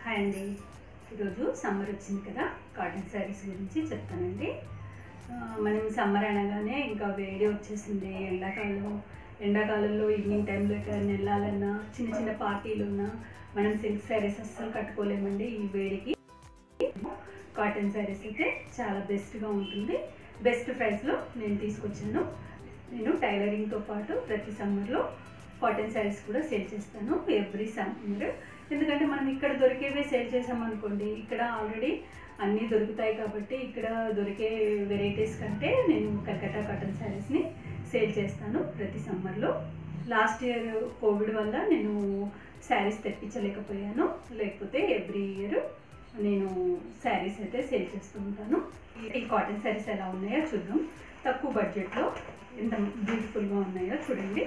hi అండి ఈరోజు summer వచ్చింది కదా కాటన్ శారీస్ గురించి చెప్తానండి ఆ, మనం సమ్మర్ అనగానే ఇంకా వేడి వచ్చేసింది ఎండాకాలం ఎండాకాలంలో ఈవినింగ్ టైంలో ఎక్కడైనా వెళ్ళాలన్నా చిన్న చిన్న పార్టీలు ఉన్నా మనం సిల్క్ శారీస్ అస్సలు కట్టుకోలేమండి ఈ వేడికి కాటన్ శారీస్ అయితే చాలా బెస్ట్గా ఉంటుంది బెస్ట్ ప్రైస్లో నేను తీసుకొచ్చాను నేను టైలరింగ్తో పాటు ప్రతి సమ్మర్లో కాటన్ శారీస్ కూడా సేల్ చేస్తాను ఎవ్రీ సమ్మర్ ఎందుకంటే మనం ఇక్కడ దొరికేవే సేల్ చేసామనుకోండి ఇక్కడ ఆల్రెడీ అన్నీ దొరుకుతాయి కాబట్టి ఇక్కడ దొరికే వెరైటీస్ కంటే నేను కలకత్తా కాటన్ శారీస్ని సేల్ చేస్తాను ప్రతి సమ్మర్లో లాస్ట్ ఇయర్ కోవిడ్ వల్ల నేను శారీస్ తెప్పించలేకపోయాను లేకపోతే ఎవ్రీ ఇయర్ నేను శారీస్ అయితే సేల్ చేస్తూ ఉంటాను ఈ కాటన్ శారీస్ ఎలా ఉన్నాయో చూద్దాం తక్కువ బడ్జెట్లో ఎంత బ్యూటిఫుల్గా ఉన్నాయో చూడండి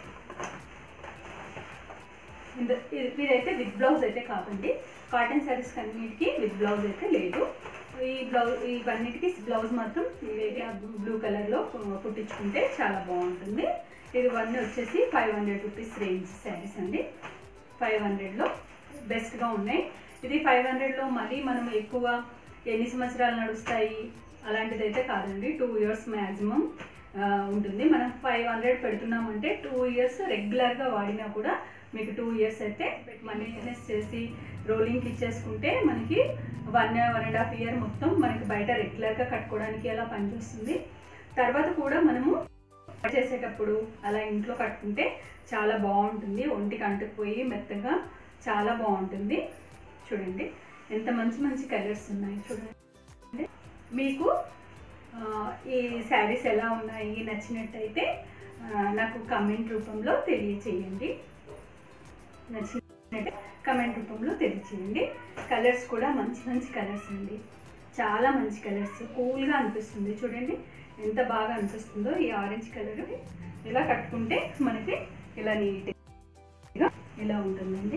ఇంద- ఇది- ఇదైతే విత్ బ్లౌజ్ అయితే కాదండి కాటన్ శారీస్ అన్నిటికీ విత్ బ్లౌజ్ అయితే లేదు ఈ బ్లౌజ్ ఇవన్నిటికి బ్లౌజ్ మాత్రం బ్లూ కలర్లో కుట్టించుకుంటే చాలా బాగుంటుంది ఇది వన్ వచ్చేసి five hundred rupees range sarees అండి ఫైవ్ హండ్రెడ్లో బెస్ట్గా ఉన్నాయి ఇది ఫైవ్ హండ్రెడ్లో మరీ మనం ఎక్కువ ఎన్ని సంవత్సరాలు నడుస్తాయి అలాంటిది అయితే కాదండి టూ ఇయర్స్ మ్యాక్సిమం ఉంటుంది మనం ఫైవ్ హండ్రెడ్ పెడుతున్నామంటే టూ ఇయర్స్ రెగ్యులర్గా వాడినా కూడా మీకు టూ ఇయర్స్ అయితే మనీ బిజినెస్ చేసి రోలింగ్కి ఇచ్చేసుకుంటే మనకి one one and half year మొత్తం మనకి బయట రెగ్యులర్గా కట్టుకోవడానికి అలా పనిచేస్తుంది తర్వాత కూడా మనము చేసేటప్పుడు అలా ఇంట్లో కట్టుకుంటే చాలా బాగుంటుంది ఒంటికి అంటుకుపోయి మెత్తగా చాలా బాగుంటుంది చూడండి ఎంత మంచి మంచి కలర్స్ ఉన్నాయి చూడండి మీకు ఆ, ఈ శారీస్ ఎలా ఉన్నాయి నచ్చినట్టయితే ఆ, నాకు కమెంట్ రూపంలో తెలియచేయండి నచ్చినట్టు కమెంట్ రూపంలో తెలియచేయండి కలర్స్ కూడా మంచి మంచి కలర్స్ అండి చాలా మంచి కలర్స్ కూల్గా అనిపిస్తుంది చూడండి ఎంత బాగా అనిపిస్తుందో ఈ ఆరెంజ్ కలర్ ఇలా కట్టుకుంటే మనకి ఇలా నీట్గా ఇలా ఉంటుందండి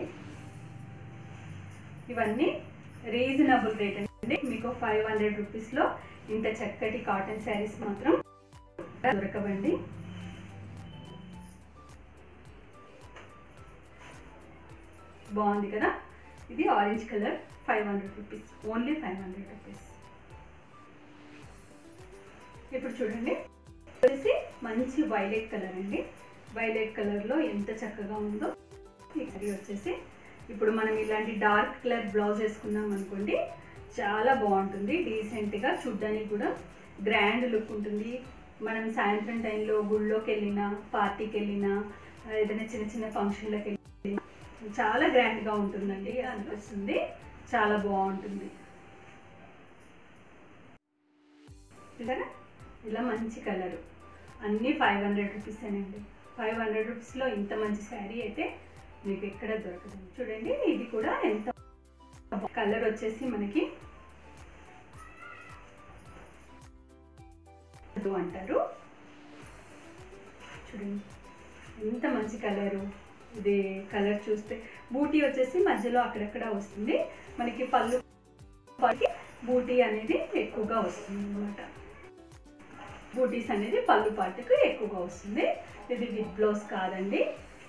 ఇవన్నీ రీజనబుల్ రేట్ అండి మీకు ఫైవ్ హండ్రెడ్ రూపీస్లో ఇంత చక్కటి కాటన్ శారీస్ మాత్రం దొరకవండి బాగుంది కదా ఇది orange colour five hundred rupees only five hundred rupees ఇప్పుడు చూడండి వచ్చేసి మంచి వైలెట్ కలర్ అండి వైలెట్ కలర్లో ఎంత చక్కగా ఉందో ఈ కర్రీ వచ్చేసి ఇప్పుడు మనం ఇలాంటి డార్క్ కలర్ బ్లౌజ్ వేసుకున్నాం అనుకోండి చాలా బాగుంటుంది డీసెంట్గా చూడ్డానికి కూడా గ్రాండ్ లుక్ ఉంటుంది మనం సాయంత్రం టైంలో గుళ్ళోకి వెళ్ళినా పార్టీకి వెళ్ళినా ఏదైనా చిన్న చిన్న ఫంక్షన్లకు వెళ్ళినా చాలా గ్రాండ్గా ఉంటుందండి అనిపిస్తుంది చాలా బాగుంటుంది చూసారా ఇలా మంచి కలరు అన్నీ ఫైవ్ హండ్రెడ్ రూపీసేనండి ఫైవ్ హండ్రెడ్ రూపీస్లో ఇంత మంచి శారీ అయితే మీకు ఎక్కడ దొరకదు చూడండి ఇది కూడా ఎంత కలర్ వచ్చేసి మనకి ఇది అంటారు చూడండి ఎంత మంచి కలరు ఇది కలర్ చూస్తే బూటీ వచ్చేసి మధ్యలో అక్కడక్కడ వస్తుంది మనకి పళ్ళు పళ్ళకి బూటీ అనేది ఎక్కువగా వస్తుంది అనమాట బూటీస్ అనేది పళ్ళు పాటుకు ఎక్కువగా వస్తుంది ఇది విత్ బ్లౌజ్ కాదండి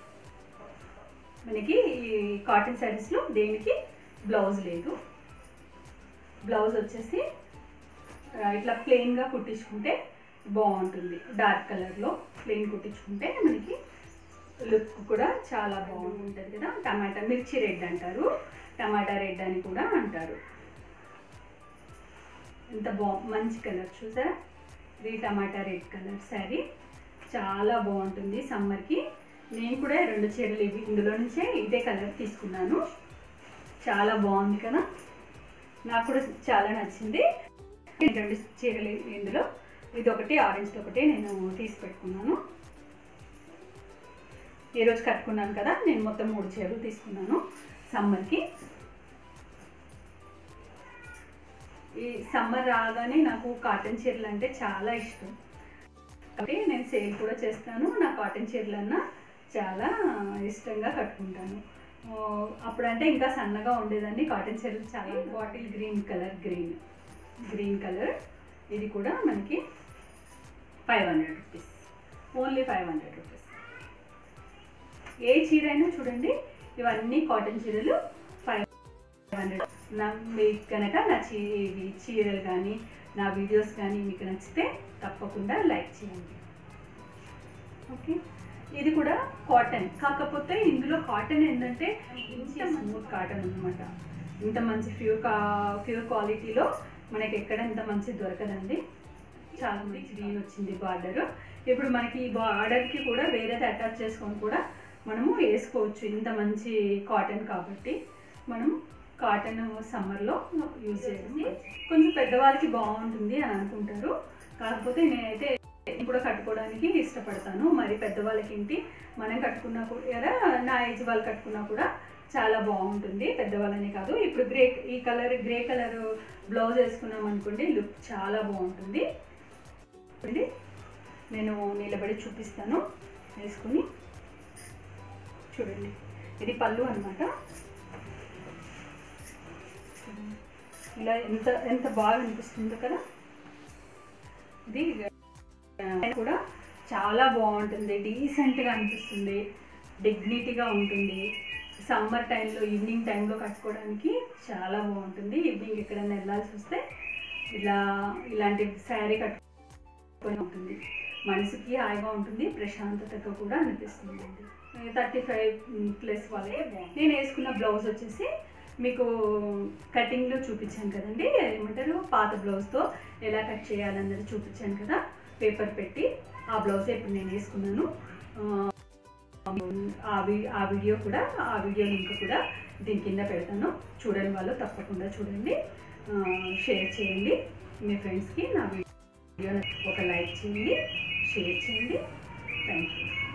మనకి ఈ కాటన్ శారీస్లో దేనికి బ్లౌజ్ లేదు బ్లౌజ్ వచ్చేసి ఆ, ఇట్లా ప్లెయిన్గా కుట్టించుకుంటే బాగుంటుంది డార్క్ కలర్లో ప్లెయిన్ కుట్టించుకుంటే మనకి లుక్ కూడా చాలా బాగుంటుంది కదా టమాటా మిర్చి రెడ్ అంటారు టమాటా రెడ్ అని కూడా అంటారు ఎంత బా మంచి కలర్ చూసారా ఇది టమాటా రెడ్ కలర్ శారీ చాలా బాగుంటుంది సమ్మర్కి నేను కూడా రెండు చీరలు ఇవి ఇందులో నుంచే ఇదే కలర్ తీసుకున్నాను చాలా బాగుంది కదా నాకు కూడా చాలా నచ్చింది ఈ రెండు చీరలు ఇందులో ఇది ఒకటి ఆరెంజ్ ఒకటి నేను తీసి పెట్టుకున్నాను ఈరోజు కట్టుకున్నాను కదా నేను మొత్తం మూడు చీరలు తీసుకున్నాను సమ్మర్కి ఈ సమ్మర్ రాగానే నాకు కాటన్ చీరలు అంటే చాలా ఇష్టం కాబట్టి నేను సేల్ కూడా చేస్తాను నా కాటన్ చీరలన్నా చాలా ఇష్టంగా కట్టుకుంటాను ఆ, అప్పుడంటే ఇంకా సన్నగా ఉండేదాన్ని కాటన్ చీరలు చాలా bottle green colour green green colour ఇది కూడా మనకి five hundred rupees only five hundred rupees ఏ చీర అయినా చూడండి ఇవన్నీ కాటన్ చీరలు ఫైవ్ హండ్రెడ్ నా మీకు కనుక నా చీ ఇవి చీరలు కానీ నా వీడియోస్ కానీ మీకు నచ్చితే తప్పకుండా లైక్ చేయండి ఓకే ఇది కూడా కాటన్ కాకపోతే ఇందులో కాటన్ ఏంటంటే ఇంత స్మూత్ కాటన్ అనమాట ఇంత మంచి ప్యూర్ కా ప్యూర్ క్వాలిటీలో మనకి ఎక్కడ ఇంత మంచి దొరకదండి చాలా మంచి గ్రీన్ వచ్చింది బార్డర్ ఇప్పుడు మనకి ఈ బార్డర్కి కూడా వేరేది అటాచ్ చేసుకొని కూడా మనము వేసుకోవచ్చు ఇంత మంచి కాటన్ కాబట్టి మనం కాటన్ సమ్మర్లో యూజ్ చేయాలి కొంచెం పెద్దవాళ్ళకి బాగుంటుంది అని అనుకుంటారు కాకపోతే నేనైతే నేను కూడా కట్టుకోవడానికి ఇష్టపడతాను మరి పెద్దవాళ్ళకి ఏంటి మనం కట్టుకున్నా కూడా నా ఏజ్ వాళ్ళు కట్టుకున్నా కూడా చాలా బాగుంటుంది పెద్దవాళ్ళని కాదు ఇప్పుడు గ్రే ఈ కలర్ గ్రే కలర్ బ్లౌజ్ వేసుకున్నాం అనుకోండి లుక్ చాలా బాగుంటుంది చూడండి నేను నిలబడి చూపిస్తాను వేసుకుని చూడండి ఇది పళ్ళు అనమాట ఇలా ఎంత ఎంత బాగా అనిపిస్తుందో కదా ఇది ఆ, కూడా చాలా బాగుంటుంది డీసెంట్గా అనిపిస్తుంది డిగ్నిటీగా ఉంటుంది సమ్మర్ టైంలో ఈవినింగ్ టైంలో కట్టుకోవడానికి చాలా బాగుంటుంది ఈవినింగ్ ఎక్కడైనా వెళ్ళాల్సి వస్తే ఇలా ఇలాంటి శారీ కట్టుకొని ఉంటుంది మనసుకి హాయిగా ఉంటుంది ప్రశాంతతగా కూడా అనిపిస్తుంది థర్టీ ఫైవ్ ప్లస్ వాళ్ళే నేను వేసుకున్న బ్లౌజ్ వచ్చేసి మీకు కటింగ్లో చూపించాను కదండి ఏమంటారు పాత బ్లౌజ్తో ఎలా కట్ చేయాలన్నది చూపించాను కదా పేపర్ పెట్టి ఆ బ్లౌజ్ ఇప్పుడు నేను వేసుకున్నాను ఆ, ఆ వీ- ఆ వీడియో కూడా ఆ వీడియో లింక్ కూడా దీని కింద పెడతాను చూడని వాళ్ళు తప్పకుండా చూడండి ఆ, షేర్ చేయండి మీ ఫ్రెండ్స్కి నా వీడియో ఒక లైక్ చేయండి షేర్ చేయండి థ్యాంక్ యూ